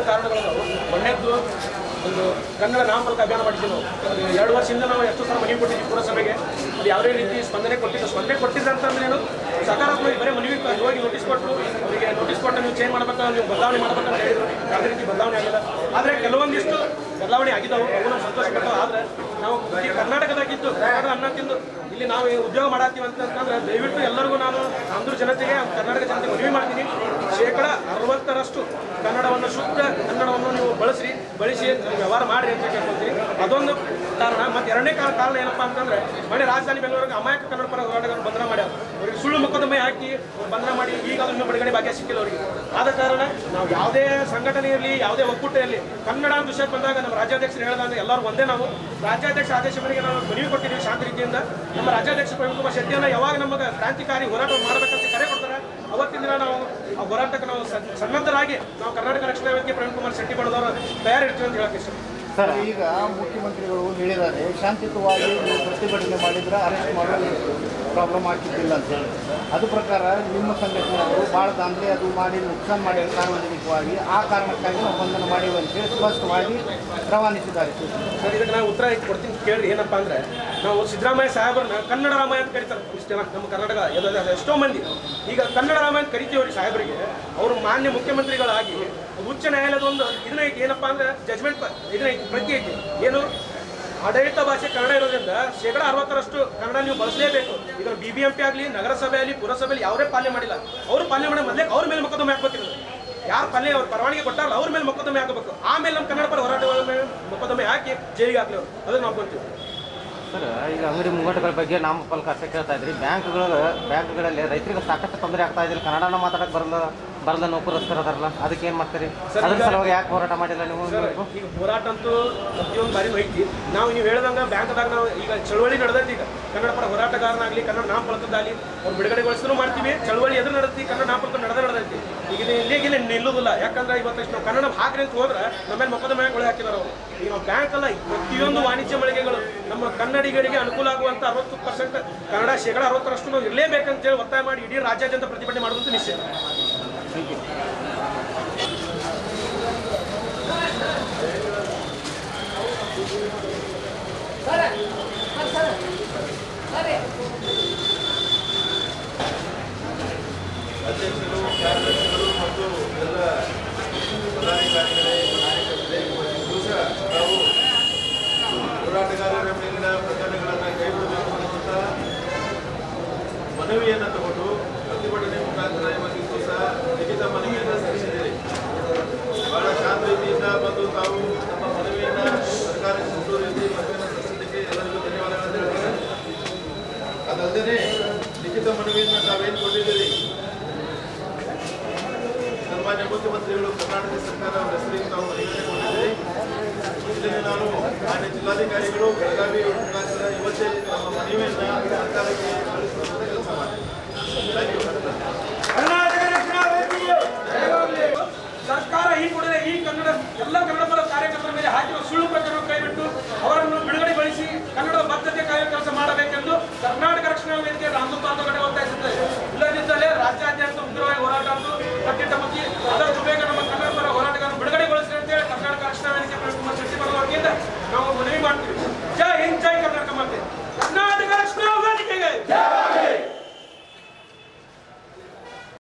ಕಾರಣಗಳು ಮೊನ್ನೆದ್ದು ಒಂದು ಕನ್ನಡ ನಾಮಫಲಕ ಅಭಿಯಾನ ಮಾಡಿದ್ದೀವಿ ನಾವು ಒಂದು ಎರಡು ವರ್ಷದಿಂದ ನಾವು ಎಷ್ಟು ಸಲ ಮನವಿ ಕೊಟ್ಟಿದ್ದೀವಿ ಪುರಸಭೆಗೆ ಅದು ಯಾವುದೇ ರೀತಿ ಸ್ಪಂದನೆ ಕೊಟ್ಟಿದ್ದು ಸ್ಪಂದನೆ ಕೊಟ್ಟಿದ್ದಂತಂದ್ರೆ ಏನು ಸಕಾರಾತ್ಮಕ ಬರೀ ಮನವಿ ಹೋಗಿ ನೋಟಿಸ್ ಕೊಟ್ಟು ಅವರಿಗೆ ನೋಟಿಸ್ ಕೊಟ್ಟು ನೀವು ಚೇಂಜ್ ಮಾಡ್ಬೇಕು ನೀವು ಬದಲಾವಣೆ ಮಾಡ್ಬೇಕಂತ ಹೇಳಿದ್ರು ಯಾವುದೇ ರೀತಿ ಬದಲಾವಣೆ ಆಗಿಲ್ಲ ಆದರೆ ಕೆಲವೊಂದಿಷ್ಟು ಬದಲಾವಣೆ ಆಗಿದ್ದಾವೆ ಅವು ನಾವು ಸಂತೋಷ ಪಡ್ತಾವೆ ಆದರೆ ನಾವು ಈ ಕರ್ನಾಟಕದಾಗಿದ್ದು ಕನ್ನಡ ಅನ್ನ ತಿಂದು ಇಲ್ಲಿ ನಾವು ಈ ಉದ್ಯೋಗ ಮಾಡತ್ತೀವಿ ಅಂತಂದ್ರೆ ದಯವಿಟ್ಟು ಎಲ್ಲರಿಗೂ ನಾನು ಆಂಧ್ರ ಜನತೆಗೆ ಕರ್ನಾಟಕ ಜನತೆಗೆ ಮನವಿ ಮಾಡ್ತೀನಿ ಶೇಕಡ ಅರವತ್ತರಷ್ಟು ಕನ್ನಡವನ್ನು ಶುದ್ಧ ಕನ್ನಡವನ್ನು ನೀವು ಬಳಸಿ ಬಳಸಿ ನೀವು ವ್ಯವಹಾರ ಮಾಡಿರಿ ಅಂತ ಕೇಳ್ಕೊಳ್ತೀನಿ ಅದೊಂದು ಕಾರಣ ಮತ್ತು ಎರಡನೇ ಕಾರಣ ಕಾರಣ ಏನಪ್ಪಾ ಅಂತಂದ್ರೆ ಮನೆ ರಾಜಧಾನಿ ಬೆಂಗಳೂರಿಗೆ ಅಮಾಯಕ ಕನ್ನಡ ಪರ ಹೋರಾಟಗಾರರು ಬಂಧನ ಮಾಡ್ಯಾರ ಅವರಿಗೆ ಸುಳ್ಳು ಮೊಕದ್ದಮೆ ಹಾಕಿ ಬಂಧನ ಮಾಡಿ ಈಗ ಅದು ಇನ್ನೂ ಬಿಡುಗಡೆ ಭಾಗ್ಯ ಸಿಕ್ಕಿಲ್ಲ ಅವರಿಗೆ ಆದ ಕಾರಣ ನಾವು ಯಾವುದೇ ಸಂಘಟನೆ ಇರಲಿ ಯಾವುದೇ ಒಕ್ಕೂಟ ಇರಲಿ ಕನ್ನಡ ಅಂತ ವಿಷಯ ಬಂದಾಗ ನಮ್ಮ ರಾಜ್ಯಾಧ್ಯಕ್ಷರು ಹೇಳಿದಾಗ ಎಲ್ಲರೂ ಒಂದೇ ನಾವು ರಾಜ್ಯಾಧ್ಯಕ್ಷ ಆದೇಶ ಮೇರೆಗೆ ನಾವು ಮನವಿ ಕೊಟ್ಟಿದ್ದೀವಿ ಶಾಂತ ರೀತಿಯಿಂದ ನಮ್ಮ ರಾಜ್ಯಾಧ್ಯಕ್ಷ ಪ್ರವೀಣ್ ಕುಮಾರ್ ಶೆಟ್ಟಿಯನ್ನ ಯಾವಾಗ ನಮಗೆ ಕ್ರಾಂತಿಕಾರಿ ಹೋರಾಟ ಮಾಡಬೇಕಂತ ಕರೆ ಕೊಡ್ತಾರೆ ಅವತ್ತಿನ ದಿನ ನಾವು ಆ ಹೋರಾಟಕ್ಕೆ ನಾವು ಸನ್- ಸನ್ನದ್ಧರಾಗಿ ನಾವು ಕರ್ನಾಟಕ ರಕ್ಷಣಾ ವೇದಿಕೆ ಪ್ರವೀಣ್ ಕುಮಾರ್ ಶೆಟ್ಟಿ ಬಡದವರು ತಯಾರಿರ್ತೀವಿ ಅಂತ ಹೇಳಕ್ಕೆ ಇಷ್ಟ ಸರ್ ಈಗ ಮುಖ್ಯಮಂತ್ರಿಗಳು ಹೇಳಿದ್ದಾರೆ ಶಾಂತಿಯುತವಾಗಿ ನೀವು ಪ್ರತಿಭಟನೆ ಮಾಡಿದ್ರೆ ಅರೆಸ್ಟ್ ಮಾಡಲು ಪ್ರಾಬ್ಲಮ್ ಆಗ್ತಿದ್ದಿಲ್ಲ ಅಂತ ಹೇಳಿ ಅದು ಪ್ರಕಾರ ನಿಮ್ಮ ಸಂಘಟನೆಯವರು ಭಾಳ ದಾಂಧಲೆ ಅದು ಮಾಡಿ ನುಕ್ಸಾನ್ ಮಾಡಿ ಸಾರ್ವಜನಿಕವಾಗಿ ಆ ಕಾರಣಕ್ಕಾಗಿ ನಾವು ಬಂಧನ ಮಾಡಿವೆ ಅಂತೇಳಿ ಸ್ಪಷ್ಟವಾಗಿ ರವಾನಿಸಿದ್ದಾರೆ ಸರ್ ಇದಕ್ಕೆ ನಾವು ಉತ್ತರ ಕೊಡ್ತೀನಿ ಕೇಳಿ ಏನಪ್ಪಾ ಅಂದ್ರೆ ನಾವು ಸಿದ್ದರಾಮಯ್ಯ ಸಾಹೇಬ್ರನ್ನ ಕನ್ನಡ ರಾಮಾಯಣ ಅಂತ ಕರೀತಾರೆ ಇಷ್ಟು ಜನ ನಮ್ಮ ಕರ್ನಾಟಕ ಎಲ್ಲ- ಎಷ್ಟೋ ಮಂದಿ ಈಗ ಕನ್ನಡ ರಾಮಾಯಣ ಕರಿತೀವ್ರಿ ಸಾಹೇಬರಿಗೆ ಅವರು ಮಾನ್ಯ ಮುಖ್ಯಮಂತ್ರಿಗಳಾಗಿ ಉಚ್ಚ ನ್ಯಾಯಾಲಯದ ಒಂದು ಇದನ್ನ ಐತಿ ಏನಪ್ಪಾ ಅಂದ್ರೆ ಜಜ್ಮೆಂಟ್ ಇದನ್ನ ಐತಿ ಪ್ರತಿ ಐತಿ ಏನು ಆಡಳಿತ ಭಾಷೆ ಕನ್ನಡ ಇರೋದ್ರಿಂದ ಶೇಕಡ ಅರವತ್ತರಷ್ಟು ಕನ್ನಡ ನೀವು ಬಳಸಲೇಬೇಕು ಈಗ ಬಿ ಬಿ ಎಂ ಪಿ ಆಗಲಿ ನಗರಸಭೆಯಲ್ಲಿ ಪುರಸಭೆಯಲ್ಲಿ ಯಾವರೇ ಪಾಲನೆ ಮಾಡಿಲ್ಲ ಅವರು ಪಾಲನೆ ಮಾಡಿ ಮೊದಲೇ ಅವ್ರ ಮೇಲೆ ಮೊಕದ್ದಮೆ ಹಾಕ್ಬೇಕಿರೋದು ಯಾರು ಪಾಲನೆ ಅವ್ರ ಪರವಾನಗಿ ಕೊಟ್ಟಾರಲ್ಲ ಅವ್ರ ಮೇಲೆ ಮೊಕದ್ದಮೆ ಹಾಕಬೇಕು ಆಮೇಲೆ ನಮ್ಮ ಕನ್ನಡ ಪರ ಹೋರಾಟಗಳ ಮೇಲೆ ಮೊಕದ್ದಮೆ ಹಾಕಿ ಜೈಲಿಗೆ ಹಾಕ್ಲಿ ಅವ್ರು ಅದನ್ನ ನಾವು ಬಂತೀವಿ ಸರ್ ಈಗ ಅಂಗಡಿ ಮುಂಗಟ್ಟುಗಳ ಬಗ್ಗೆ ನಾಮಫಲಕ ಅಷ್ಟೇ ಕೇಳ್ತಾ ಇದ್ರಿ ಬ್ಯಾಂಕ್ಗಳ ಬ್ಯಾಂಕ್ಗಳಲ್ಲಿ ರೈತರಿಗೆ ಸಾಕಷ್ಟು ತೊಂದರೆ ಆಗ್ತಾ ಇದ್ರಿ ಕನ್ನಡನ ಮಾತಾಡಕ್ಕೆ ಬರಲ್ಲ ಬರಲ್ಲ ನೌಕರಸ್ಥರು ಅದಾರಲ್ಲ ಅದಕ್ಕೆ ಏನು ಮಾಡ್ತೀರಿ ಸರ್, ಅದ್ರ ಈಗ- ಸಲುವಾಗಿ ಯಾಕೆ ಹೋರಾಟ ಮಾಡಿಲ್ಲ ನೀವು ಸರ್, ನೀವು? ಈಗ ಹೋರಾಟ ಅಂತೂ ಪ್ರತಿಯೊಂದು ಬಾರಿ ಐತಿ ನಾವು ನೀವು ಹೇಳ್ದಂಗ ಬ್ಯಾಂಕ್ದಾಗ ನಾವು ಈಗ ಚಳವಳಿ ನಡೆದೈತಿ ಈಗ ಕನ್ನಡ ಪರ ಹೋರಾಟಗಾರನಾಗ್ಲಿ ಕನ್ನಡ ನಾಮಫಲಕದಾಗಲಿ ಅವ್ರು ಬಿಡುಗಡೆಗೊಳಿಸಿದ್ರು ಮಾಡ್ತೀವಿ ಚಳವಳಿ ಎದುರು ನಡೆದೈತಿ ಕನ್ನಡ ನಾಮಫಲಕ ನಡೆದ ನಡೆದೈತಿ ಈಗ ಇದು ಇಲ್ಲಿಗೆ ಇಲ್ಲಿ ನಿಲ್ಲುದಿಲ್ಲ ಯಾಕಂದ್ರೆ ಇವತ್ತು ಇಷ್ಟು ನಾವು ಕನ್ನಡ ಹಾಕ್ರಿ ಅಂತ ಹೋದ್ರೆ ನಮ್ಮ ಮೇಲೆ ಮೊಕದ್ದಮೆಗಳು ಹಾಕಿದಾರೆ ಅವರು ಈಗ ನಾವು ಬ್ಯಾಂಕ್ ಅಲ್ಲ ಪ್ರತಿಯೊಂದು ವಾಣಿಜ್ಯ ಮಳಿಗೆಗಳು ನಮ್ಮ ಕನ್ನಡಿಗರಿಗೆ ಅನುಕೂಲ ಆಗುವಂತ ಅರವತ್ತು ಪರ್ಸೆಂಟ್ ಕನ್ನಡ ಶೇಕಡ ಅರವತ್ತರಷ್ಟು ನಾವು ಇರಲೇಬೇಕಂತ ಹೇಳಿ ಒತ್ತಾಯ ಮಾಡಿ ಇಡೀ ರಾಜ್ಯಾದ್ಯಂತ ಪ್ರತಿಭಟನೆ ಮಾಡುವಂತ ನಿಶ್ಚಯ ಅಧ್ಯಕ್ಷರು ಕಾರ್ಯದರ್ಶಿಗಳು ಮತ್ತು ಎಲ್ಲ ಪದಾಧಿಕಾರಿಗಳೇ ನಾಯಕರೇ ಇವತ್ತು ಸಹ ನಾವು ಹೋರಾಟಗಾರರ ಮೇಲಿನ ಪ್ರಕರಣಗಳನ್ನು ಕೈಬಿಡಬೇಕು ಅನ್ನುವಂಥ ಮನವಿಯನ್ನು ತಗೊಂಡು ಪ್ರತಿಭಟನೆ ಮುಖಾಂತರ ಇವತ್ತಿಗೂ ಸಹ ಲಿಖಿತ ಮನವಿಯನ್ನು ಸಲ್ಲಿಸಿದ್ದೀರಿ ಬಹಳ ಶಾಂತ ರೀತಿಯಿಂದ ಬಂದು ತಾವು ನಮ್ಮ ಮನವಿಯನ್ನು ಸರ್ಕಾರಕ್ಕೆ ಕೊಟ್ಟು ರೀತಿ ಮನವಿಯನ್ನು ಸಲ್ಲಿಸಲಿಕ್ಕೆ ಎಲ್ಲರಿಗೂ ಧನ್ಯವಾದಗಳನ್ನು ಹೇಳ್ತೇನೆ ಅದಲ್ಲದೆ ಲಿಖಿತ ಮನವಿಯನ್ನು ತಾವೇನು ಕೊಟ್ಟಿದ್ದೀರಿ ಸನ್ಮಾನ್ಯ ಮುಖ್ಯಮಂತ್ರಿಗಳು ಕರ್ನಾಟಕ ಸರ್ಕಾರ ಅವರ ಹೆಸರಿಗೆ ತಾವು ನಿವೇದನೆ ಕೊಟ್ಟಿದ್ದೀರಿ ಇಲ್ಲಿಗೆ ನಾನು ಮಾನ್ಯ ಜಿಲ್ಲಾಧಿಕಾರಿಗಳು ಬೆಳಗಾವಿ ಮುಖಾಂತರ ಇವತ್ತೇ ನಮ್ಮ ಮನವಿಯನ್ನು ಸರ್ಕಾರಕ್ಕೆ ಕಳಿಸುವಂತ ಕೆಲಸ ಮಾಡಿ ಥ್ಯಾಂಕ್ ಯು ಕರ್ನಾಟಕ ರಕ್ಷಣಾ ವೇದಿಕೆಯು ಜಯವಾಗಲಿ. ಸರ್ಕಾರ ಈ ಕೂಡಲೇ ಈ ಕನ್ನಡ ಎಲ್ಲ ಕನ್ನಡ ಪರ ಕಾರ್ಯಕರ್ತರ ಮೇಲೆ ಹಾಕಿರುವ ಸುಳ್ಳು ಪ್ರಕರಣ ಕೈಬಿಟ್ಟು ಅವರನ್ನು ಬಿಡುಗಡೆಗೊಳಿಸಿ ಕನ್ನಡದ ಬದ್ಧತೆ ಕಾಯುವ ಕೆಲಸ ಮಾಡಬೇಕೆಂದು ಕರ್ನಾಟಕ ರಕ್ಷಣಾ ವೇದಿಕೆ ರಾಮದು ತಾಲೂಕಡೆ ಒತ್ತಾಯಿಸುತ್ತದೆ ಇಲ್ಲದಿದ್ದಲ್ಲಿ ರಾಜ್ಯಾದ್ಯಂತ ಉಗ್ರವಾಗಿ ಹೋರಾಟ ಅಂತೂ ಕಟ್ಟಿಟ್ಟ